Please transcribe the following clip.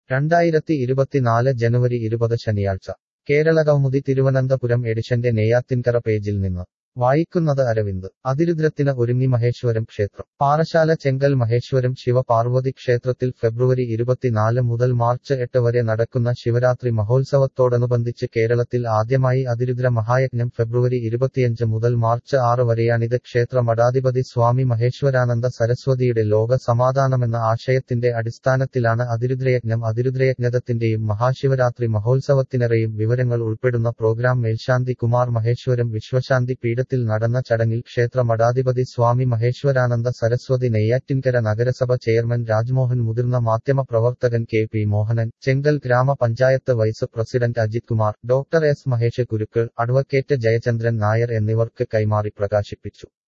രണ്ടായിരത്തി ഇരുപത്തിനാല് ജനുവരി ഇരുപത് ശനിയാഴ്ച കേരളകൗമുദി തിരുവനന്തപുരം എഡിഷന്റെ നെയ്യാത്തിൻകര പേജിൽ നിന്ന് വായിക്കുന്നത് അരവിന്ദ് അതിരുദ്രത്തിന് ഒരുങ്ങി മഹേശ്വരം ക്ഷേത്രം പാറശാല ചെങ്കൽ മഹേശ്വരം ശിവപാർവതി ക്ഷേത്രത്തിൽ ഫെബ്രുവരി ഇരുപത്തിനാല് മുതൽ മാർച്ച് എട്ട് വരെ നടക്കുന്ന ശിവരാത്രി മഹോത്സവത്തോടനുബന്ധിച്ച് കേരളത്തിൽ ആദ്യമായി അതിരുദ്ര മഹായജ്ഞം ഫെബ്രുവരി ഇരുപത്തിയഞ്ച് മുതൽ മാർച്ച് ആറ് വരെയാണിത് ക്ഷേത്ര മഠാധിപതി സ്വാമി മഹേശ്വരാനന്ദ സരസ്വതിയുടെ ലോക സമാധാനമെന്ന ആശയത്തിന്റെ അടിസ്ഥാനത്തിലാണ് അതിരുദ്രയജ്ഞം അതിരുദ്രയജ്ഞതത്തിന്റെയും മഹാശിവരാത്രി മഹോത്സവത്തിനറെയും വിവരങ്ങൾ ഉൾപ്പെടുന്ന പ്രോഗ്രാം മേൽശാന്തി കുമാർ മഹേശ്വരം വിശ്വശാന്തി പീഠത്തിൽ നടന്ന ചടങ്ങിൽ ക്ഷേത്ര മഠാധിപതി സ്വാമി മഹേശ്വരാനന്ദ സരസ്വതി നെയ്യാറ്റിൻകര നഗരസഭ ചെയർമാൻ രാജ്മോഹൻ മുതിർന്ന മാധ്യമ പ്രവർത്തകൻ കെ പി മോഹനൻ ചെങ്കൽ ഗ്രാമപഞ്ചായത്ത് vice president Ajith Kumar doctor S Mahesh Kurukkal advocate Jayachandran Nair എന്നിവർക്ക് കൈമാറി പ്രകാശിപ്പിച്ചു